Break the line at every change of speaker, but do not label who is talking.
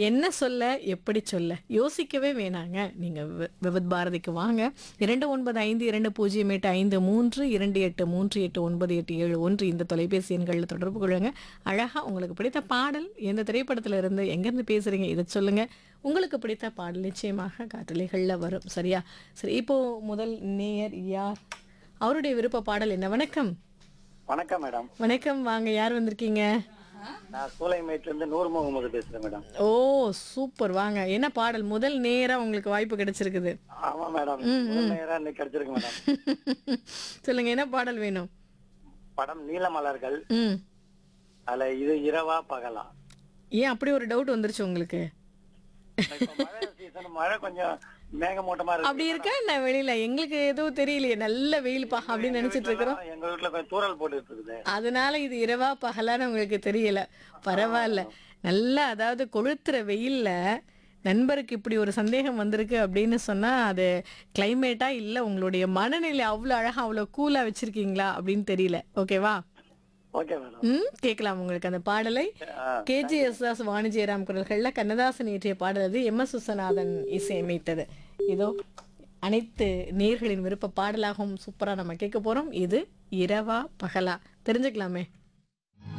என்ன சொல்ல எப்படி சொல்ல யோசிக்கவே வேணாங்க நீங்கள் விவத் பாரதிக்கு வாங்க இரண்டு ஒன்பது ஐந்து இரண்டு பூஜ்ஜியம் எட்டு ஐந்து மூன்று இரண்டு எட்டு மூன்று எட்டு ஒன்பது எட்டு ஏழு ஒன்று இந்த தொலைபேசி எண்களில் தொடர்பு கொள்ளுங்க அழகாக உங்களுக்கு பிடித்த பாடல் எந்த திரைப்படத்தில் இருந்து எங்கேருந்து பேசுகிறீங்க இதை சொல்லுங்கள் உங்களுக்கு பிடித்த பாடல் நிச்சயமாக காற்றலைகளில் வரும் சரியா சரி இப்போ முதல் நேயர் யார் அவருடைய விருப்ப பாடல் என்ன வணக்கம்
வணக்கம் மேடம்
வணக்கம் வாங்க யார் வந்திருக்கீங்க
நான் சூளைமேட்ல இருந்து நூறு முகமது பேசுறேன் மேடம்
ஓ சூப்பர் வாங்க என்ன பாடல் முதல் நேரா உங்களுக்கு வாய்ப்பு கிடைச்சிருக்குது
ஆமா மேடம் முதல் நேரம் இன்னைக்கு கிடைச்சிருக்கு மேடம்
சொல்லுங்க என்ன பாடல் வேணும்
படம் நீலமலர்கள்
ம்
அதுல இது இரவா பகலா
ஏன் அப்படி ஒரு டவுட் வந்துருச்சு உங்களுக்கு
இப்ப மழை சீசன் மழை கொஞ்சம் மேகமூட்டமா இருக்கு
அப்படி இருக்கா என்ன வெளியில எங்களுக்கு எதுவும் தெரியலையே நல்ல வெயில்ப்பா அப்படின்னு நினைச்சிட்டு இருக்கிறோம்
எங்க வீட்டுல கொஞ்சம் தூரல் போட்டுட்டு இருக்குது
அதனால இது இரவா பகலான்னு உங்களுக்கு தெரியல பரவாயில்ல நல்லா அதாவது கொளுத்துற வெயில்ல நண்பருக்கு இப்படி ஒரு சந்தேகம் வந்திருக்கு அப்படின்னு சொன்னா அது கிளைமேட்டா இல்ல உங்களுடைய மனநிலை அவ்வளோ அழகா அவ்வளோ கூலா வச்சிருக்கீங்களா அப்படின்னு தெரியல ஓகேவா
ஓகே மேடம்
ம் கேட்கலாம் உங்களுக்கு அந்த பாடலை கேஜிஎஸ் வாணிஜெயராம் குரல்களில் கண்ணதாசன் இயற்றிய பாடல் அது எம் எஸ் விஸ்வநாதன் இசையமைத்தது இதோ அனைத்து நேர்களின் விருப்ப பாடலாகவும் சூப்பரா நம்ம கேட்க போறோம் இது இரவா பகலா தெரிஞ்சுக்கலாமே